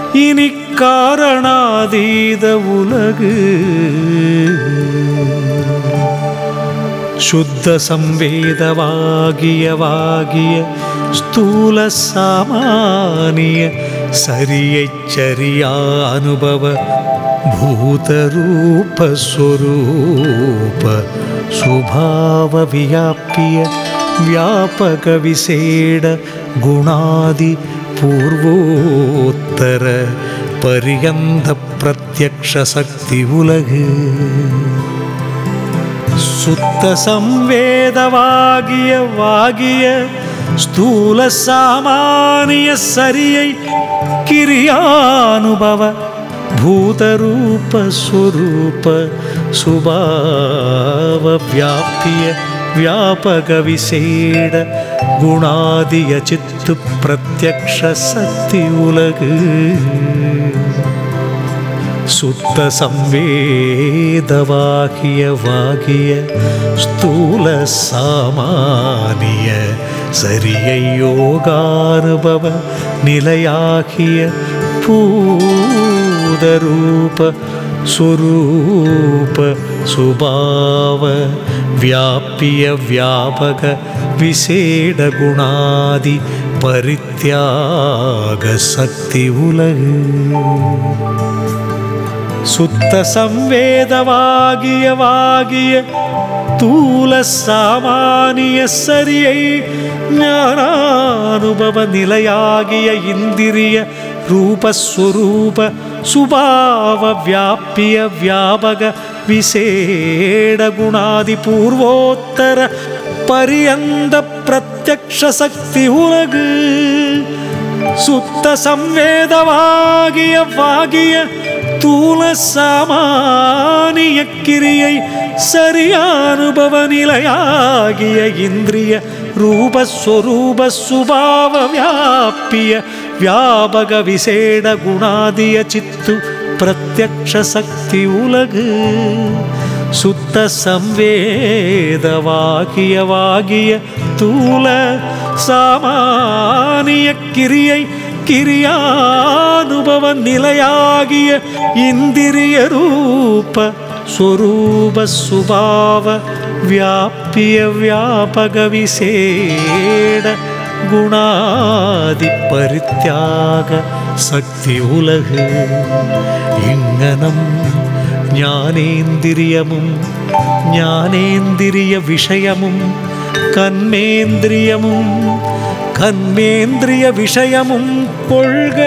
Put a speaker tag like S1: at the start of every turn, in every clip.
S1: இனி காரணாதீத உலகு ಶುದ್ಧ ಸಂವೇದವಾಗಿಯವಾಗಿಯ ಸ್ಥೂಲ ಸಾಮಾನ್ಯ ಸರಿಯಚ್ಚರಿಯ ಅನುಭವ ಭೂತರೂಪ ಸ್ವರೂಪ ಸ್ವಭಾವ ವ್ಯಾಪ್ತಿಯ ವ್ಯಾಪಕ ವಿಸೇಡ ಗುಣಾದಿ ಪೂರ್ವೋತ್ತರ ಪರ್ಯಂತ ಪ್ರತ್ಯಕ್ಷ ಸಕ್ತಿ ಉಲகு சுத்த சம்வேதவாகிய வாகிய ஸ்தூல சாமானிய சரியை கிரியானுபவ பூதரூப ஸ்வரூப சுபாவ வியாப்திய வியாபக விசேட குணாதிய சித்து பிரத்யக்ஷ சக்தி உலகு சுத்த சம்வேதவாகிய வாகிய ஸ்தூல சாமானிய சரிய யோகானுபவ நிலையாகிய பூதரூப சுரூப சுபாவ வியாபிய வியாபக விசேட குணாதி பரித்யாக சக்தி உலகு சுத்த சம்வேதவாகிய வாகிய தூல சாமானிய சரியை ஞானானுபவ நிலையாகிய இந்திரிய ரூபஸ்வரூப சுபாவ வியாபிய வியாபக விசேட குணாதி பூர்வோத்தர பரியந்த பிரத்யக்ஷ சக்தி உலகு சுத்த சம்வேதவாகிய வாகிய தூல சாமானிய கிரியை சரியானுபவ நிலையாகிய இந்திரிய ரூபஸ்வரூப சுபாவ வியாபிய வியாபக விசேட குணாதிய சித்து பிரத்யக்ஷ சக்தி உலகு சுத்த சம்வேதவாகிய வாகிய தூல சாமானிய கிரியை கிரியானுபவ நிலையாகிய இந்திரிய ரூப ஸ்வரூப சுபாவ வியாபிய வியாபக விசேட குணாதி பரித்யாக சக்தி உலகு இங்கனம் ஞானேந்திரியமும் ஞானேந்திரிய விஷயமும் கண்மேந்திரியமும் கண்மேந்திரிய விஷயமும் கொள்க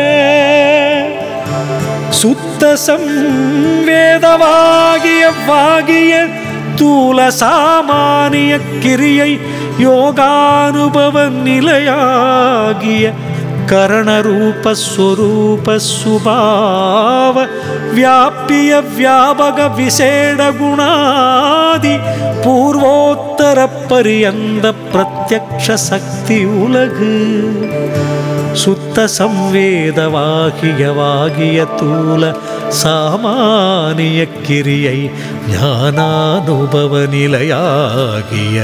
S1: சுத்த சம்வேதவாகிய வாகிய தூல சாமானிய கிரியை யோகானுபவ நிலையாகிய கரணரூபஸ்வரூப சுபாவ வியாபிய வியாபக விசேட குணாதி பூர்வோத்தர பரியந்த பிரத்யக்ஷ சக்தி உலகு சுத்த சம்வேதவாகிய வாகிய தூல சாமானிய கிரியை ஞானானுபவ நிலையாகிய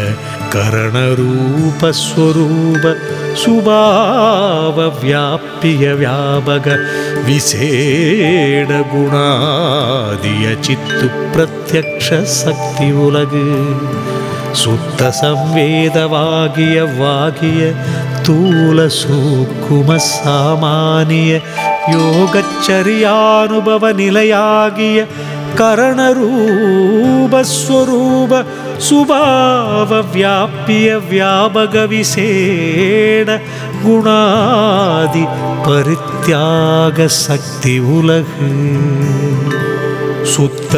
S1: கரணரூபஸ்வரூப சுபாவ வியாபிய வியாபக விசேட குணாதிய சித்து பிரத்யக்ஷ சக்தி உலகு சுத்த சம்வேதவாகிய வாகிய தூல சூக்கும சாமானிய யோகச்சரியானுபவ நிலையாகிய கரணரூபஸ்வரூப சுபாவ வியாபிய வியாபக விசேட குணாதி பரித்யாக சக்தி உலகு சுத்த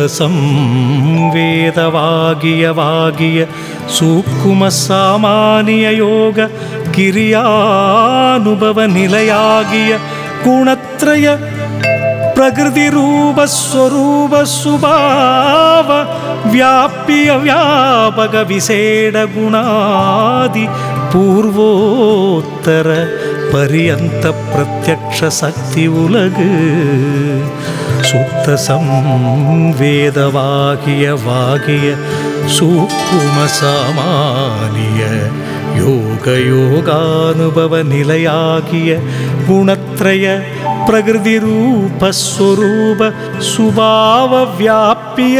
S1: சம்வேதவாகிய வாகிய சூக்கும சாமானிய யோக கிரியானுபவ நிலையாகிய குணத்ரய பிரகிருதி ரூபஸ்வரூப சுபாவ வியாபிய வியாபக விசேட குணாதி பூர்வோத்தர பரியந்த பிரத்யக்ஷ சக்தி உலகு சுத்த சம்வேதவாகிய வாகிய சூக்கும சாமானிய யோக யோகானுபவ நிலையாகிய गुणत्रय प्रकृतिरूपस्वरूप सुभावव्याप्य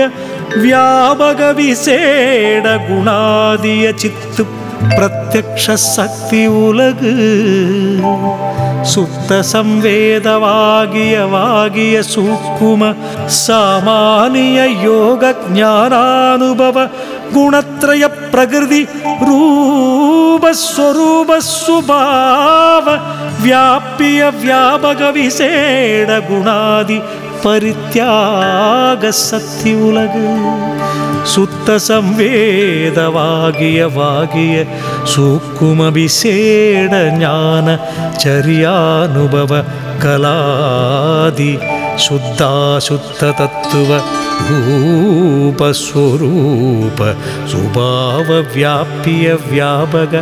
S1: व्यापகவிசேட குணாதிய சித்து பிரத்யக்ஷ சக்தி உலகு சுத்த சம்வேதவாகிய வாகிய சூக்கும சாமானிய யோக ஞானானுபவ குணத்ரய பிரகிருதி ரூபஸ்வரூப சுபாவ வியாபிய வியாபக விசேட குணாதி பரித்யாக சக்தி உலகு சுத்த சம்வேதவாகிய வாகிய சூக்கும விசேட ஞான சரியானுபவ கலாதி சுத்தாசுத்த தத்துவ ரூபஸ்வரூப சுபாவ வியாபிய வியாபக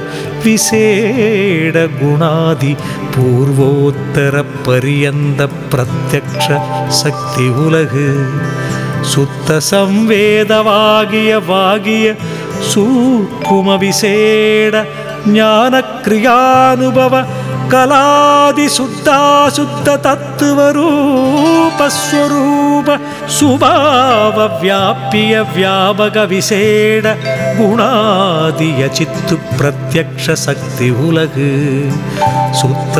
S1: விசேட குணாதி பூர்வோத்தர பரியந்த பிரத்யக்ஷ சக்தி உலகு சுத்த சம்வேதவாகிய வாகிய சூக்கும விசேட ஞான கிரியானுபவ கலாதி சுத்தாசுத்த தத்துவ ரூபஸ்வரூப சுபாவ வியாபிய வியாபக விசேட குணாதிய சித்து பிரத்யக்ஷ சக்தி உலகு சுத்த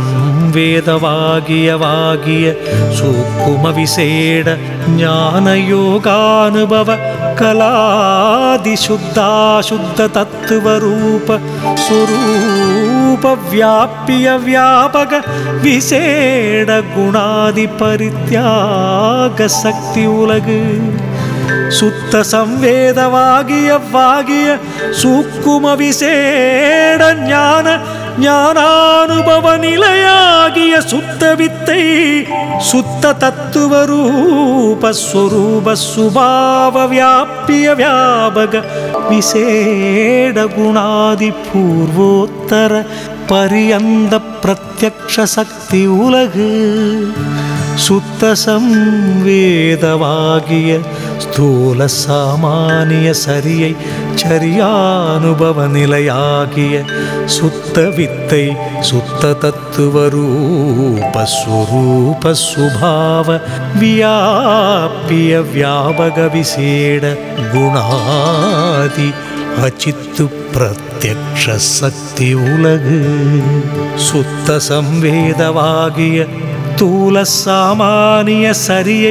S1: சம்வேதவாகிய வாகிய சூக்கும விசேட ஞான யோகானுபவ கலாதி சுத்தாசுத்த தத்துவ ரூப சுரூப வியாபிய வியாபக விசேட குணாதி பரித்யாக சக்தி உலகு சுத்த சம்வேதவாகிய வாகிய சூக்கும விசேட ஞான ஞானானுபவ நிலையாகிய சுத்த வித்தை சுத்த தத்துவ ரூப ஸ்வரூப சுபாவ வியாபிய வியாபக விசேட குணாதி பூர்வோத்தர பரியந்த பிரத்யக்ஷ சக்தி உலகு சுத்த சம்வேதவாகிய ஸ்தூல சாமானிய சரியை சரியானுபவ நிலையாகிய சுத்த வித்தை சுத்த தத்துவ ரூப ஸ்வரூப சுபாவ வியாபிய வியாபக விசேட குணாதி அச்சித்து பிரத்யக்ஷ சக்தி உலகு சுத்த சம்வேதவாகிய தூல சாமானிய சரியை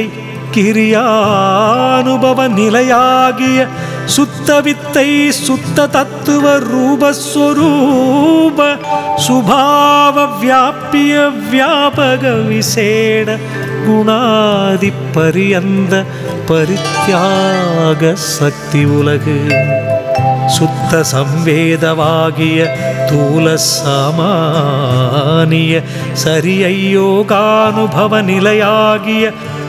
S1: கிரியானுபவ நிலையாகிய சுத்த வித்தை சுத்த தத்துவ ரூபஸ்வரூப சுபாவ வியாபிய வியாபக விசேட குணாதி பரியந்த பரித்யாக சக்தி உலகு சுத்த சம்வேதவாகிய தூல சாமானிய சரியை யோகானுபவ நிலையாகிய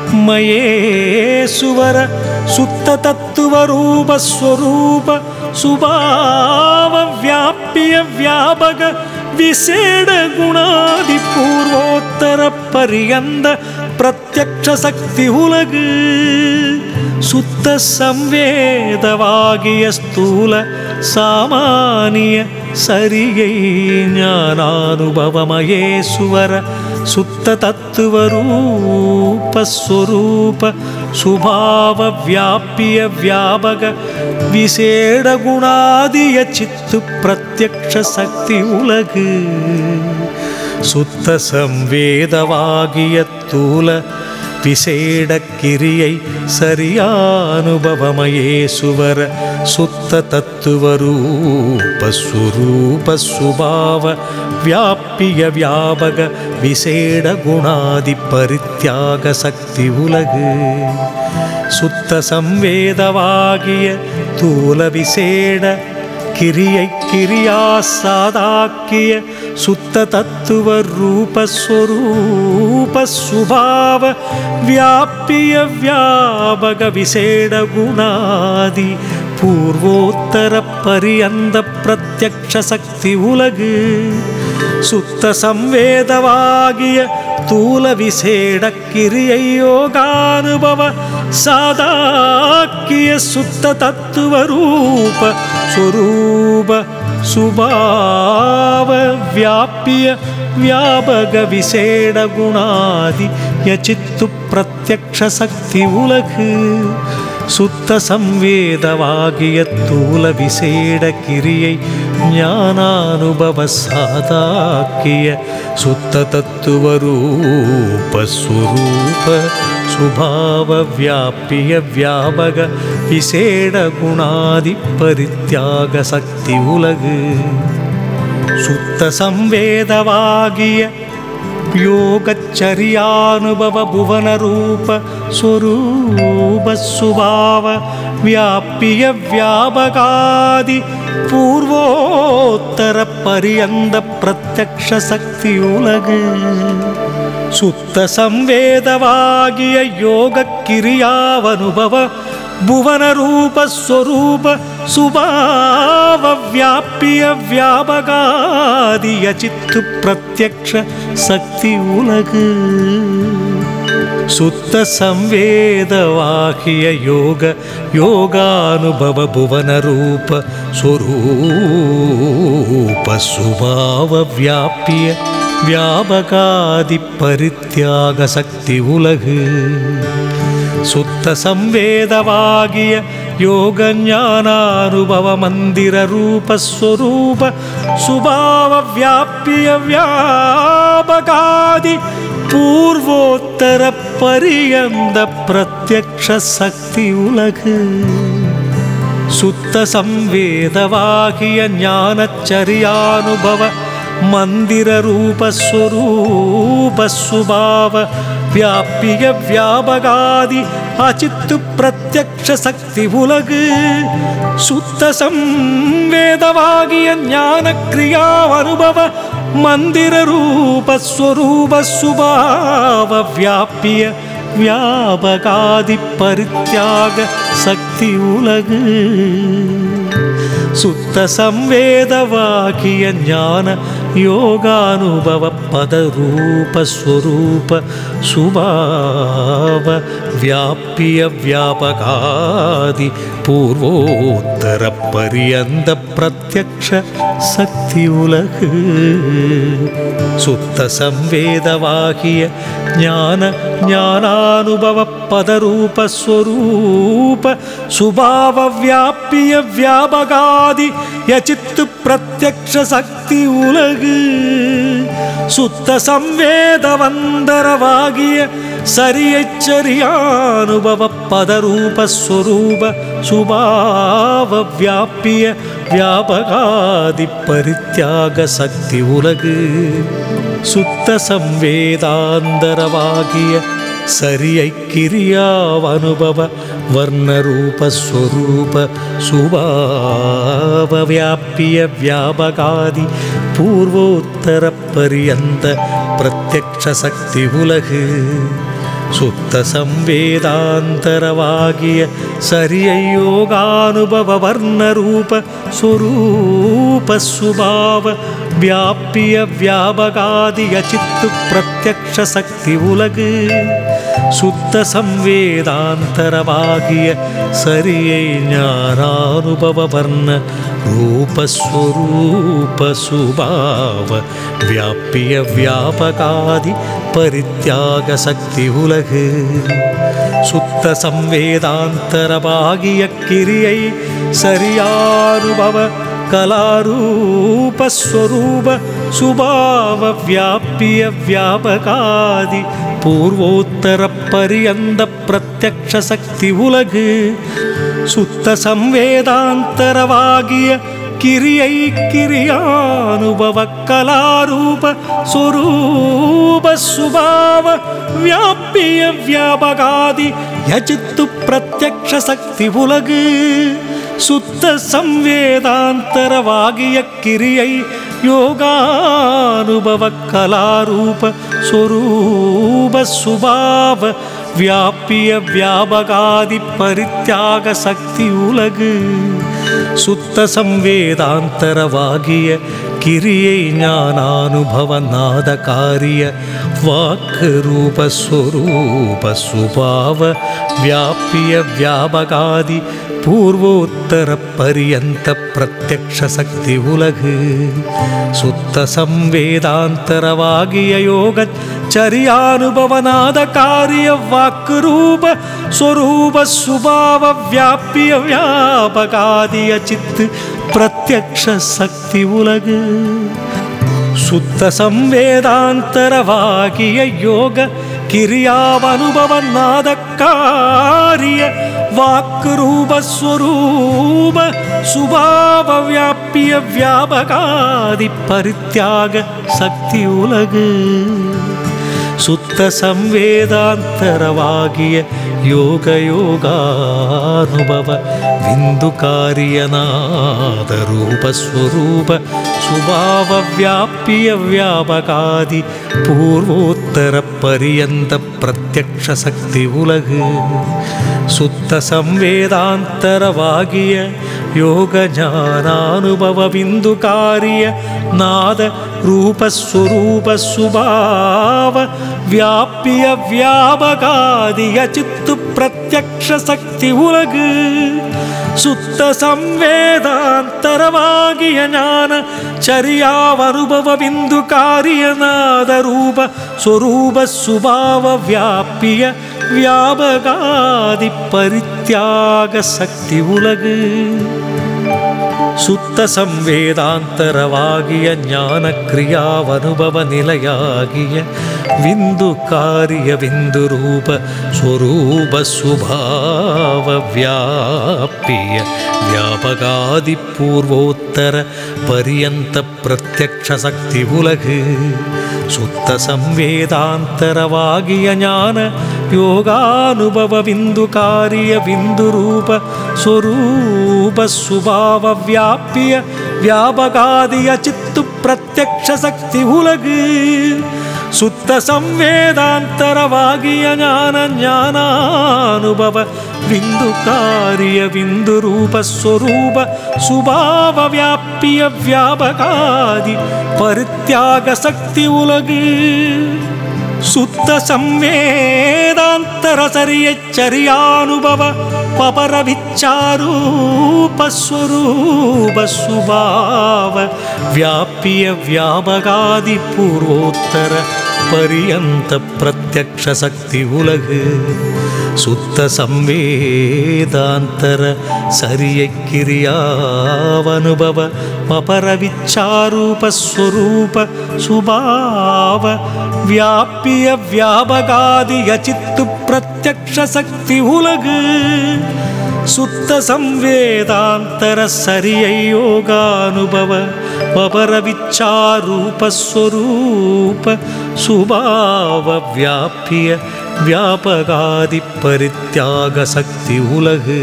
S1: மயேசுவர சுத்த தத்துவ ரூப ஸ்வரூப சுபாவ வியாபிய வியாபக விசேட குணாதி பூர்வோத்தர பரியந்த பிரத்யக்ஷ சக்தி உலகு சுத்த சம்வேதவாகிய ஸ்தூல சாமானிய சரியை ஞானானுபவமயேசுவர சுத்த தத்துவ ரூப ஸ்வரூப சுபாவ வியாபிய வியாபக விசேட குணாதிய சித்து பிரத்யக்ஷ சக்தி உலகு சுத்த சம்வேதவாகிய தூல விசேட கிரியை சரியானுபவமயேசுவர சுத்த தத்துவ ரூப ஸ்வரூப சுபாவ வியாபிய வியாபக விசேட குணாதி பரித்யாக சக்தி உலகு சுத்த சம்வேதவாகிய தூல விசேட கிரியை கிரியா சாதாக்கிய சுத்த தத்துவ ரூபஸ்வரூப சுபாவ வியாபிய வியாபக விசேட குணாதி பூர்வோத்தர பரியந்த பிரத்யக்ஷ சக்தி உலகு சுத்த சம்வேதவாகிய தூல விசேட கிரியை யோகானுபவ சாதாக்கிய சுத்த தத்துவ ரூப ಸ್ವರೂಪ ಸುಭಾವ ವ್ಯಾಪ್ಯ வியாபக விசேட குணாதி யச்சித்து பிரத்யக்ஷ சக்தி உலகு சுத்த சம்வேதவாகிய தூல விசேட கிரியை ஞானானுபவ சாதாக்கிய சுத்த தத்துவ ரூப ஸ்வரூப சுபாவ வியாபிய வியாபக விசேட குணாதி பரித்யாக சக்தி உலகு சுத்த சம்வேதவாகிய ಯೋಗಚರ್ಯಾನುಭವ ಭುವನ ರೂಪ ಸ್ವರೂಪ ಸುಭಾವ ವ್ಯಾಪಿಯ ವ್ಯಾಪಕಾದಿ பூர்வோத்தர பரியந்த பிரத்யக்ஷ சக்தி உலகு சுத்த சம்வேதவாகிய யோக கிரியாவனுபவ புவன ரூப ஸ்வரூப சுபாவ வியாபிய வியாபகாதிய சித்து பிரத்யக்ஷ சக்தி உலகு சுத்த சம்வேதவாகிய யோக யோகானுபவ புவன ரூப ஸ்வரூப சுபாவ வியாபிய வியாபகாதி பரித்யாக சக்தி உலகு சுத்த சம்வேதவாகிய யோக ஞானானுபவ மந்திர ரூப ஸ்வரூப சுபாவ வியாபிய வியாபகாதி பூர்வோத்தர பரியந்த பிரத்யக்ஷ சக்தி உலகு சுத்த சம்வேதவாகிய ஞானச்சரியானுபவ மந்திர ரூப ஸ்வரூப சுபாவ வியாபிய வியாபகாதி அச்சித்து பிரத்யக்ஷ சக்தி உலகு சுத்த சம்வேதவாகிய ஞான கிரியாவனுபவ மந்திர ரூப ஸ்வரூப சுபாவ வியாபிய வியாபகாதி பரித்யாக சக்தி உலகு சுத்த சம்வேதவாகிய ஞான யோகானுபவ பதரூப ஸ்வரூப சுபாவ வியாபிய வியாபகாதி பூர்வோத்தர பரியந்த பிரத்யக்ஷ சக்தி உலகு சுத்த சம்வேதவாகிய ஞான ஞானானுபவ பதரூப ஸ்வரூப சுபாவ வியாபிய வியாபகாதி யச்சித்து பிரத்யக்ஷ சக்தி உலகு சுத்த சம்வேதவந்தரவாகிய சரியச்சரியானுபவ பதரூப ஸ்வரூப சுபாவ வியாபிய வியாபகாதி பரித்யாக சக்தி உலகு சுத்த சம்வேதாந்தரவாகிய சரியை கிரியாவனுபவ வர்ணரூபஸ்வரூப சுபாவ வியாபிய வியாபகாதி பூர்வோத்தர பரியந்த பிரத்யக்ஷ சக்தி உலகு சுத்த சம்வேதாந்தரவாகிய சரியை யோகானுபவ வர்ணரூப ஸ்வரூப சுபாவ வியாபிய வியாபகாதி அச்சித்து பிரத்யக்ஷ சக்தி உலகு சுத்த சம்வேதாந்தரவாகிய சரியை ஞானானுபவ வர்ண ரூபஸ்வரூப சுபாவ வியாபிய வியாபகாதி பரித்யாக சக்தி உலகு சுத்த சம்வேதாந்தரவாகிய கிரியை சரியானுபவ கலாரூபஸ்வரூப சுபாவ வியாபிய வியாபகாதி பூர்வோத்தர பரியந்த பிரத்யக்ஷ சக்தி உலகு சுத்த சம்வேதாந்தரவாகிய கிரியை கிரியானுபவ கலாரூப சுரூப சுபாவ வியாபிய வியாபகாதி யஜித்து பிரத்யக்ஷ சக்தி உலகு சுத்த சம்வேதாந்தரவாகிய கிரியை யோகானுபவ கலாரூப ஸ்வரூப சுபாவ வியாபிய வியாபகாதி பரித்யாக சக்தி உலகு சுத்த சம்வேதாந்தரவாகிய கிரியை ஞானானுபவ நாத காரிய வாக்கு ரூப ஸ்வரூப சுபாவ வியாபிய வியாபகாதி பூர்வோத்தர பரியந்த பிரத்யக்ஷ சக்தி உலகு சுத்த சம்வேதாந்தரவாகிய யோக சரியானுபவநாத காரிய வாக்கு ரூப ஸ்வரூப சுபாவ வியாபிய வியாபகாதிய சித்து பிரத்யக்ஷ சக்தி உலகு சுத்த ಸಂವೇದಾಂತರವಾಗಿಯ ಯೋಗ ಕಿರಿಯಾವನುಭವನಾದ ಕಾರ್ಯ ವಾಕ್ರೂಪ ಸ್ವರೂಪ ಸುಭಾವ ವ್ಯಾಪ್ಯ ವ್ಯಾಪಕಾದಿ ಪರಿತ್ಯಾಗ ಶಕ್ತಿ ಉಲಗು ಸುತ್ತ ಸಂವೇದಾಂತರವಾಗಿಯ ಯೋಗ ಯೋಗಾನುಭವ ಬಿಂದು ಕಾರ್ಯನಾದ ರೂಪ ಸ್ವರೂಪ சுபாவ வியாபிய வியாபகாதி பூர்வோத்தர பரியந்த பிரத்யக்ஷ சக்தி உலகு சுத்த சம்வேதாந்தரவாகிய யோக ஞானானுபவ பிந்து காரிய நாத ரூபஸ்வரூப சுபாவ வியாபிய வியாபகாதிய சித்து பிரத்யக்ஷ சக்தி உலகு ಸುತ್ತ ಸಂವೇದಾಂತರವಾಗಿಯ ಜ್ಞಾನ ಚರ್ಯಾವನುಭವ ಬಿಂದು ಕಾರ್ಯನಾದ ರೂಪ ಸ್ವರೂಪ ಸುಭಾವ ವ್ಯಾಪಿಯ ವ್ಯಾಪಗಾದಿ ಪರಿತ್ಯಾಗ ಶಕ್ತಿ ಉಲಗು சுத்த சம்வேதாந்தரவாகிய ஞான கிரியாவனுபவ நிலையாகிய விந்து காரிய விந்து ரூப ஸ்வரூப சுபாவ வியாபிய வியாபகாதி பூர்வோத்தர பரியந்த பிரத்யக்ஷ சக்தி உலகு சுத்த சம்வேதாந்தரவாகிய ஞான ಯೋಗಾನುಭವ ಬಿಂದು ಕಾರ್ಯ ಬಿಂದು ರೂಪ ಸ್ವರೂಪ ಸುಭಾವ ವ್ಯಾಪ್ಯ ವ್ಯಾಪಗಾದಿಯ ಚಿತ್ತು ಪ್ರತ್ಯಕ್ಷ ಶಕ್ತಿ ಉಲಗು ಸುತ್ತ ಸಂವೇದಾಂತರವಾಗಿಯ ಜ್ಞಾನ ಜ್ಞಾನಾನುಭವ ಬಿಂದು ಕಾರ್ಯ ಬಿಂದು ರೂಪ ಸ್ವರೂಪ ಸುಭಾವ ವ್ಯಾಪ್ಯ ವ್ಯಾಪಗಾದಿ ಪರಿತ್ಯಾಗ ಶಕ್ತಿ ಉಲಗು ಸುತ್ತ ಸಂವೇದಾಂತರ ಸರಿಯಚ್ಚರಿಯಾನುಭವ ಪಪರ ವಿಚ್ಚಾರೂಪ ಸ್ವರೂಪ ಸುಭಾವ ವ್ಯಾಪಿಯ ವ್ಯಾಪಗಾದಿ ಪೂರ್ವೋತ್ತರ ಪರ್ಯಂತ ಪ್ರತ್ಯಕ್ಷ ಶಕ್ತಿ ಉಲಗು சுத்த சம்வேதாந்தர சரிய கிரியாவனுபவ மபர விச்சாரூப ஸ்வரூப சுபாவ வியாபிய வியாபகாதிய சித்து பிரத்யக்ஷ சக்தி உலகு சுத்த சம்வேதாந்தர சரியை யோகானுபவ பபர விச்சாரூப ஸ்வரூப சுபாவ வியாபிய வியாபகாதி பரித்யாக சக்தி உலகு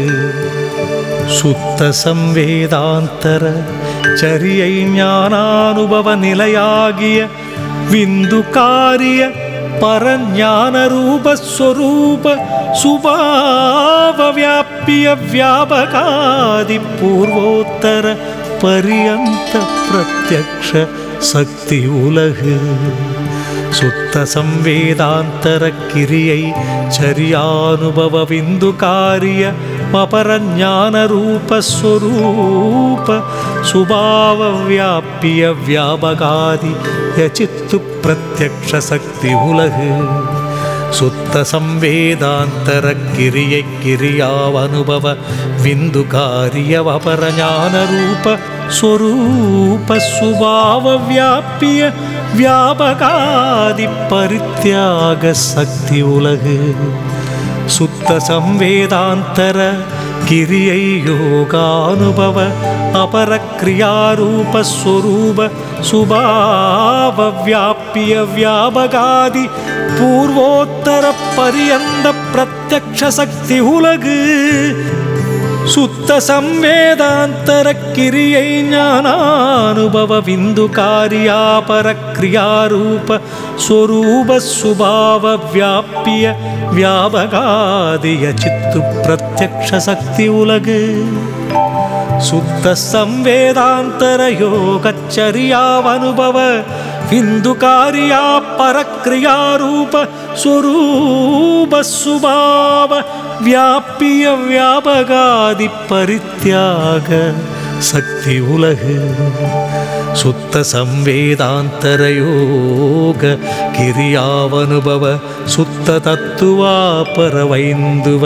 S1: சுத்த சம்வேதாந்தர சரியை ஞானானுபவ நிலையாகிய விந்து காரிய பரஞான ரூப ஸ்வரூப சுபாவ வியாபிய வியாபகாதி பூர்வோத்தர பரியந்த பிரத்யக்ஷ சக்தி உலகு சுத்த சம்வேதாந்தர கிரியை சரியானுபவ விந்து காரிய மபர ஞான ரூப ஸ்வரூப சுபாவ வியாபிய வியாபகாதி யச்சித்து பிரத்யக்ஷ சக்தி உலகு சுத்த சம்வேதாந்தர கிரியை கிரியாவனுபவ விந்து காரிய வபர ஞான ரூப ஸ்வரூப சுபாவ வியாபிய வியாபகாதி பரித்யாக சக்தி உலகு சுத்த சம்வேதாந்தர கிரியை யோகானுபவ அபர கிரியாரூப ஸ்வரூப சுபாவ வியாபிய வியாபகாதி பூர்வோத்தர பரியந்த பிரத்யக்ஷ சக்தி உலகு சுத்த சம்வேதாந்தர கிரியை ஞானானுபவ விந்து காரியாபர கிரியாரூப ஸ்வரூப சுபாவ வியாபிய வியாபகாதிய சித்து பிரத்யக்ஷ சக்தி உலகு சுத்த சம்வேதாந்தர யோகச்சரியாவனுபவ விந்துகாரியா பரக்ரியா ரூப ஸ்வரூப சுபாவ வியாபிய வியாபகாதி பரித்யாக சக்தி உலகு சுத்த சம்வேதாந்தர யோக கிரியாவனுபவ சுத்த தத்துவா பரவைந்துவ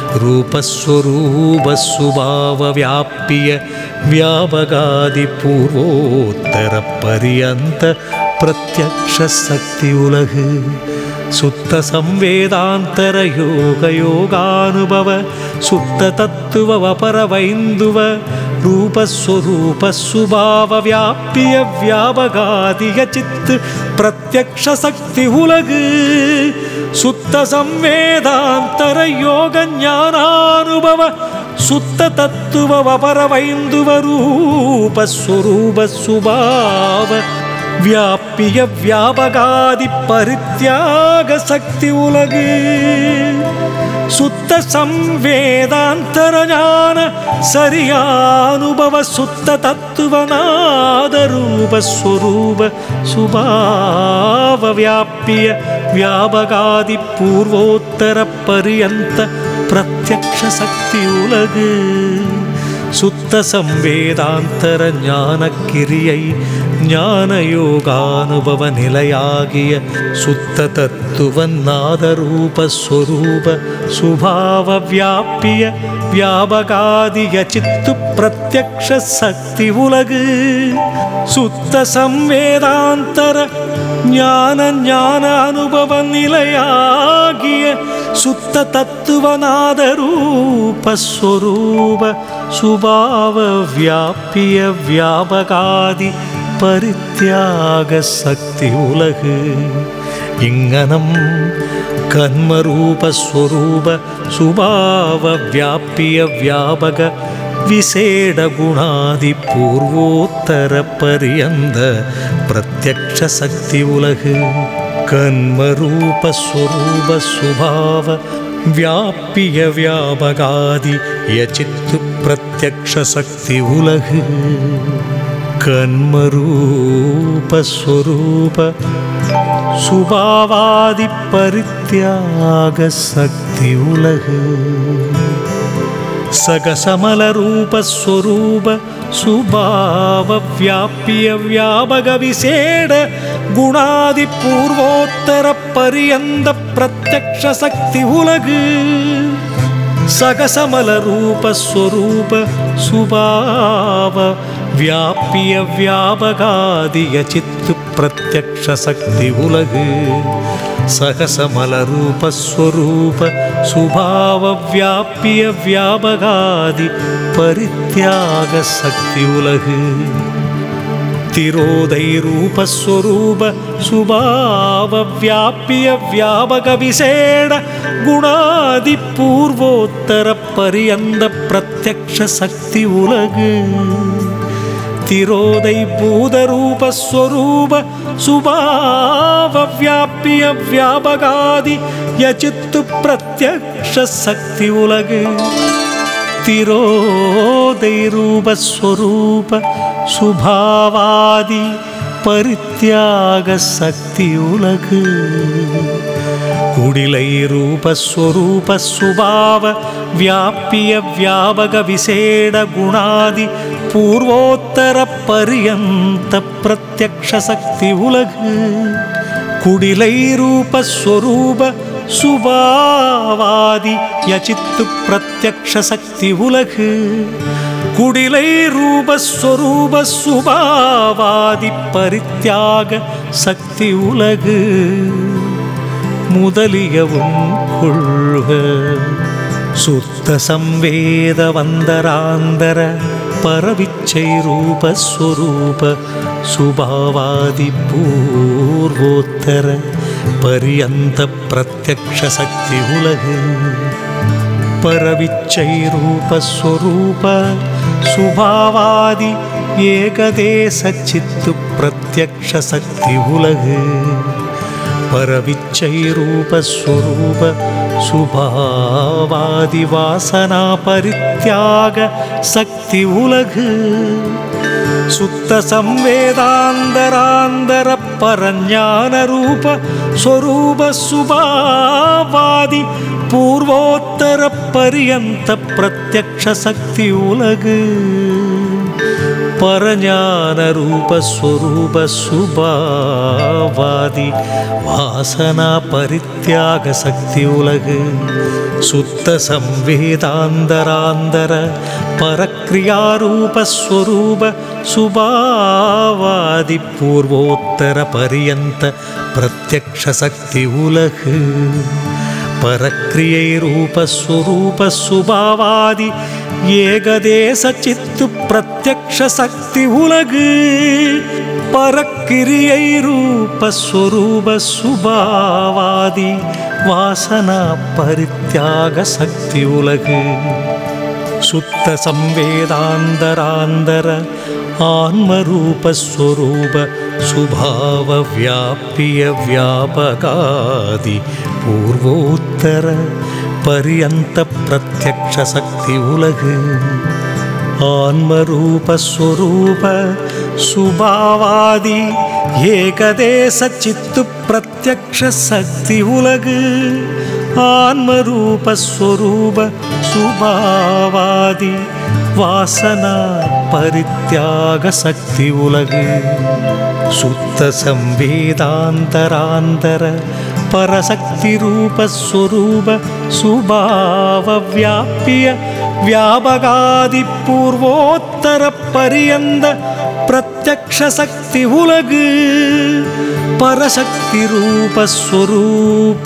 S1: ரூபஸ்வரூப சுபாவ வியாபிய வியாபகாதி பூர்வோத்தர பரியந்த பிரத்யக்ஷ சக்தி உலகு சுத்த சம்வேதாந்தர யோக யோகானுபவ சுத்த தத்துவ பரவைந்துவ ரூபஸ்வரூப சுபாவ வியாபிய வியாபகாதிக சித்து பிரத்யக்ஷ சக்தி உலகு சுத்த சம்வேதாந்தர யோக ஞானானுபவ சுத்த தத்துவ பரவைந்துவ ரூபஸ்வரூப சுபாவ வியாபிய வியாபகாதி பரித்யாக சக்தி உலகு சுத்த சம்வேதாந்தர ஞான சரியானுபவ சுத்த தத்துவநாத ரூப ஸ்வரூப சுபாவ வியாபிய வியாபகாதி பூர்வோத்தர பரியந்த பிரத்யக்ஷ சக்தி உலகு சுத்த சம்வேதாந்தர ஞான கிரியை ஞான யோகானுபவ நிலையாகிய சுத்த தத்துவ நாதரூப ஸ்வரூப சுபாவ வியாபிய வியாபகாதிய சித்து பிரத்யக்ஷ சக்தி உலகு சுத்த சம்வேதாந்தர ஞான ஞான அனுபவ நிலையாகிய சுத்த தத்துவநாத ரூப ஸ்வரூப சுபாவ வியாபிய வியாபகாதி பரித்யாக சக்தி உலகு இங்கனம் கன்மரூபஸ்வரூப சுபாவ வியாபிய வியாபக விசேட குணாதி பூர்வோத்தர பரியந்த பிரத்யக்ஷ சக்தி உலகு கன்மரூபஸ்வரூப சுபாவ வியாபிய வியாபகாதி யச்சித்து பிரத்யக்ஷ சக்தி உலகு கன்மரூபஸ்வரூப சுபாவாதி பரித்யாக சக்தி உலகு சகசமலரூபஸ்வரூப சுபாவ வியாபிய வியாபக விசேட குணாதி பூர்வோத்தர பரியந்த பிரத்யக்ஷ சக்தி உலகு சகசமல ரூப ஸ்வரூப சுபாவ வியாபிய வியாபகாதிய சித்து பிரத்யக்ஷ சக்தி உலகு சகசமல ரூப ஸ்வரூப சுபாவ வியாபிய வியாபகாதி பரித்யாக சக்தி உலகு திரோதை ரூபஸ்வரூப சுபாவ வியாபிய வியாபக விசேட குணாதி பூர்வோத்தர பரியந்த பிரத்யக்ஷ சக்தி உலகு திரோதை பூதரூபஸ்வரூப சுபாவ வியாபிய வியாபகாதி யச்சித்து பிரத்யக்ஷ சக்தி உலகு திரோதை ரூபஸ்வரூப சுபாவாதி பரித்யாக சக்தி உலகு குடிலை ரூபஸ்வரூப சுபாவ வியாபிய வியாபக விசேட குணாதி பூர்வோத்தர பரியந்த பிரத்யக்ஷ சக்தி உலகு குடிலை ரூபஸ்வரூப சுபாவாதி யச்சித்து பிரத்யக்ஷ சக்தி உலகு குடிலை ரூபஸ்வரூப சுபாவாதி பரித்யாக சக்தி உலகு முதலியவும் கொள்க சுத்த சம்வேத வந்தராந்தர பரவிச்சை ரூபஸ்வரூப சுபாவாதி பூர்வோத்தர பரியந்த பிரத்யக்ஷ சக்தி உலகு பரவிச்சை ரூபஸ்வரூப சுபாவாதி ஏகதேச சித்து பிரத்யக்ஷ சக்தி உலகு பரவிச்சை ரூபஸ்வரூப சுபாவாதி வாசனா பரித்யாக சக்தி உலகு சுத்த சம்வேதாந்தராந்தர பரஞான ரூப ஸ்வரூப சுபாவாதி பூர்வோத்தர பரியந்த பிரத்யக்ஷ சக்தி உலகு பரஞான ரூப ஸ்வரூப சுபாவாதி வாசனா பரித்தியாக சக்தி உலகு சுத்த சம்வேதாந்தராந்தர பரக்ரியாரூப ஸ்வரூப சுபாவாதி பூர்வோத்தர பரியந்த பிரத்யக்ஷ சக்தி உலகு பரக்ரியை ரூபஸ்வரூப சுபாவாதி ஏகதேச சித்து பிரத்யக்ஷ சக்தி உலகு பரக்கிரியை ரூபஸ்வரூப சுபாவாதி வாசனா பரித்தியாக சக்தி உலகு சுத்த சம்வேதாந்தராந்தர ஆன்மரூபஸ்வரூப சுபாவ வியாபிய வியாபகாதி பூர்வோத்தர பரியந்த பிரத்யக்ஷ சக்தி உலகு ஆன்மரூபஸ்வரூப சுபாவாதி ஏகதேச சித்து பிரத்யக்ஷ சக்தி உலகு ஆன்மரூபஸ்வரூப சுபாவாதி வாசனா பரித்தியாக சக்தி உலகு சுத்த சம்வேதாந்தராந்தர பரசக்தி ரூபஸ்வரூப சுபாவ வியாபிய வியாபகாதி பூர்வோத்தர பரியந்த பிரத்யக்ஷ சக்தி உலகு பரசக்தி ரூபஸ்வரூப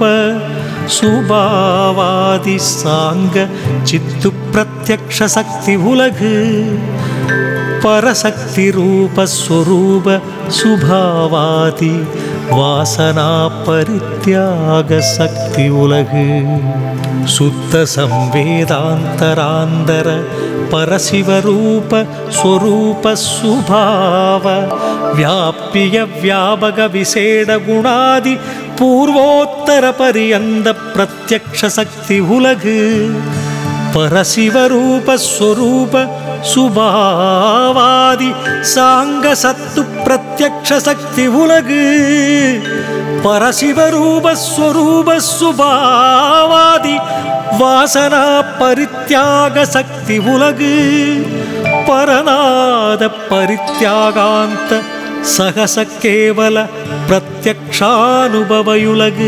S1: சுபாவாதி சாங்க சித்து பிரத்யக்ஷ சக்தி உலகு பரசக்தி ரூபஸ்வரூப சுபாவாதி வாசனா பரித்தியாக சக்தி உலகு சுத்த சம்வேதாந்தராந்தர பரசிவரூப ஸ்வரூப சுபாவ வியாபிய வியாபக விசேட குணாதி பூர்வோத்தர பரியந்த பிரத்யக்ஷ சக்தி உலகு பரசிவரூப ஸ்வரூப சுபாவாதி சாங்க சத்து பிரத்யக்ஷ சக்தி உலகு பரசிவரூப ஸ்வரூப சுபாவாதி வாசனா பரித்தியாக சக்தி உலகு பரநாத பரித்தியாகாந்த சகச கேவல பிரத்யக்ஷானுபவயுலகு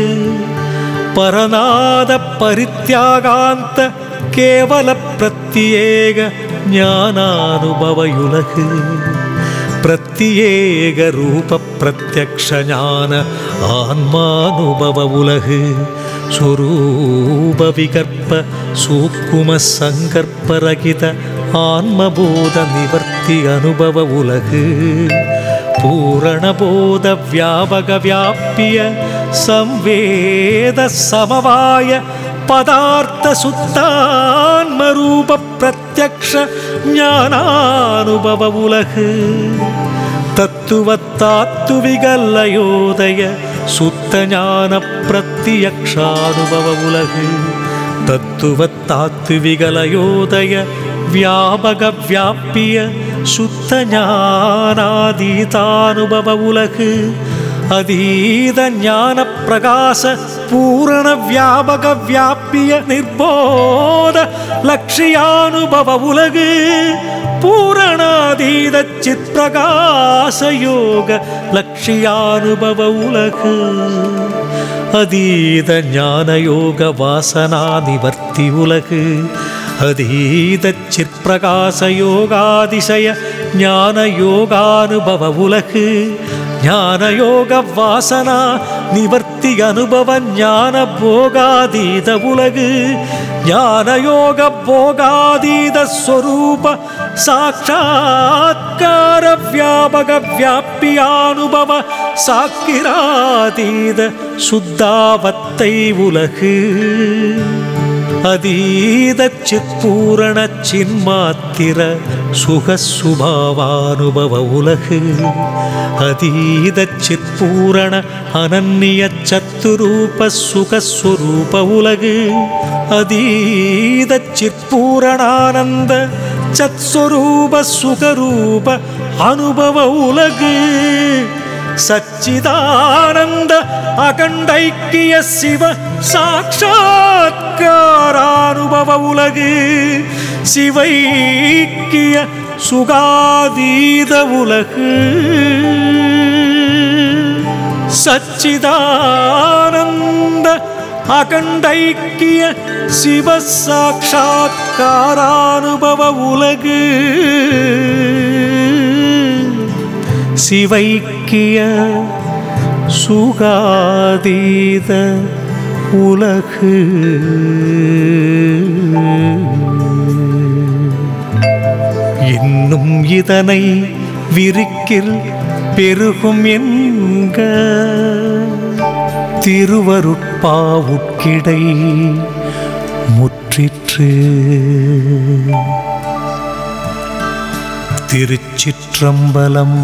S1: பரநாத பரித்தியாகாந்த ಕೇವಲ ಪ್ರತ್ಯೇಕ ಜ್ಞಾನಾನುಭವಯುಲಗು ಪ್ರತ್ಯೇಕ ರೂಪ ಪ್ರತ್ಯಕ್ಷ ಜ್ಞಾನ ಆನ್ಮಾನುಭವ ಉಲಗು ಸ್ವರೂಪ ವಿಕರ್ಪ ಸೂಕ್ಷ್ಮ ಸಂಕರ್ಪರಹಿತ ಆನ್ಮಬೋಧ ನಿವರ್ತಿ ಅನುಭವ ಉಲಗು பூரணபோத வியாபக வியாபிய சம்வேத சமவாய பதார்த்த சுத்தான்மரூப பிரத்யக்ஷ ஞானானுபவ உலகு தத்துவத்தாத்துவிகல்லயோதய சுத்த ஞான பிரத்யக்ஷானுபவ உலகு தத்துவத்தாத்துவிகலயோதய வியாபக வியாபிய சுத்த ஞானாதீதானுபவ உலகு அதீத ஞான பிரகாச பூரண வியாபக வியாபிய நிர்போத லட்சியானுபவ உலகு பூரணாதீத சித் பிரகாச யோக லட்சியானுபவ உலகு அதீத ஞான யோக வாசனா நிவர்த்தி உலகு அதீத சிற்பிரகாச யோகாதிசய ஞான யோகானுபவ உலகு ஞான யோக வாசனா நிவர்த்தி அனுபவ ஞான போகாதீத உலகு ஞான யோக போகாதீத ஸ்வரூப சாட்சாத்கார வியாபக வியாபியானுபவ சாக்கிராதீத சுத்தாவத்தை உலகு அதீத சிற்பூரண சின்மாத்திர சுகசுபாவானுபவ உலகு அதீத சிற்பூரண அனன்ய சத்துரூப சுகஸ்வரூப உலகு அதீத சிற்பூரணானந்த சத்ஸ்வரூப சுகரூப அனுபவ உலகு சச்சிதானந்த அகண்டைக்கிய சிவ சாட்சாத்காரானுபவ உலகு சிவைக்கிய சுகாதீத உலகு சச்சிதானந்த அகண்டைக்கிய சிவ சாட்சாத்காரானுபவ உலகு சிவைக்கிய சுகாதீத உலகு இன்னும் இதனை விரிக்கில் பெருகும் என்க திருவருட்பாவுட்கிடை முற்றிற்று திருச்சிற்றம்பலம்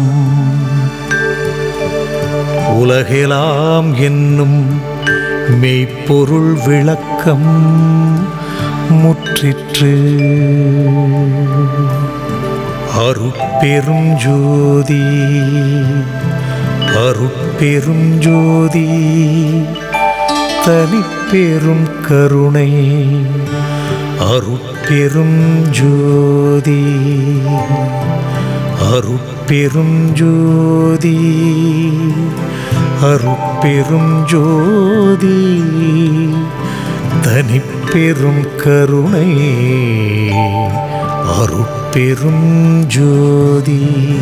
S1: உலகெலாம் என்னும் மெய்ப்பொருள் விளக்கம் முற்றிற்று அருட்பெரும் ஜோதி அருட்பெரும் ஜோதி தனிப்பெரும் கருணை அருட்பெரும் ஜோதி அருட்பெரும் ஜோதி அருட்பெரும் ஜோதி தனிப்பெரும் கருணை அருட்பெரும் ஜோதி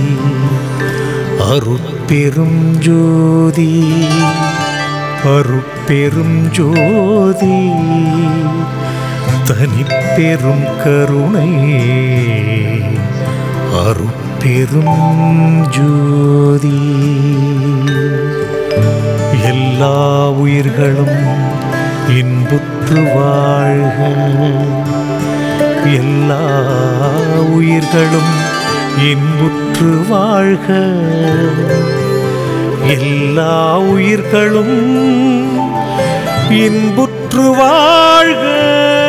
S1: அருட்பெரும் ஜோதி அருட்பெரும் ஜோதி தனிப்பெரும் கருணை அருட்பெரும் ஜோதி எல்லா உயிர்களும் இன்புற்று வாழ்க எல்லா உயிர்களும் இன்புற்று வாழ்க எல்லா உயிர்களும் இன்புற்று வாழ்க